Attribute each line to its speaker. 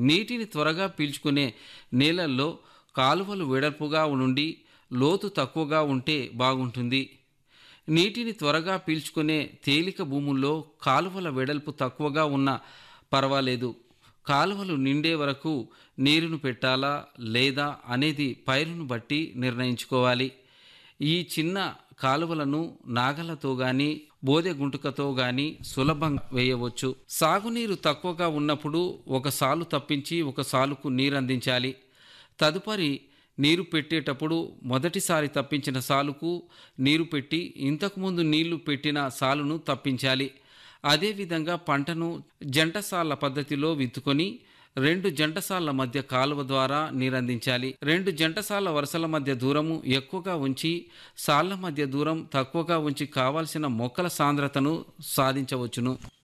Speaker 1: నీటిని త్వరగా పీల్చుకునే నేలల్లో కాలువలు వెడల్పుగా నుండి లోతు తక్కువగా ఉంటే బాగుంటుంది నీటిని త్వరగా పీల్చుకునే తేలిక భూముల్లో కాలువల వెడల్పు తక్కువగా ఉన్నా పర్వాలేదు కాలువలు నిండే వరకు నీరును పెట్టాలా లేదా అనేది పైరును బట్టి నిర్ణయించుకోవాలి ఈ చిన్న కాలువలను నాగలతో గాని బోదె గుంటుకతో గాని సులభంగా వేయవచ్చు సాగునీరు తక్కువగా ఉన్నప్పుడు ఒక సాలు తప్పించి ఒక సాలుకు నీరు అందించాలి తదుపరి నీరు పెట్టేటప్పుడు మొదటిసారి తప్పించిన సాలుకు నీరు పెట్టి ఇంతకుముందు నీళ్లు పెట్టిన సాలును తప్పించాలి అదేవిధంగా పంటను జంటసాల పద్ధతిలో విత్తుకొని రెండు జంటసాల మధ్య కాలువ ద్వారా నీరందించాలి రెండు జంటసాల వరుసల మధ్య దూరము ఎక్కువగా ఉంచి సాళ్ల మధ్య దూరం తక్కువగా ఉంచి కావాల్సిన మొక్కల సాంద్రతను సాధించవచ్చును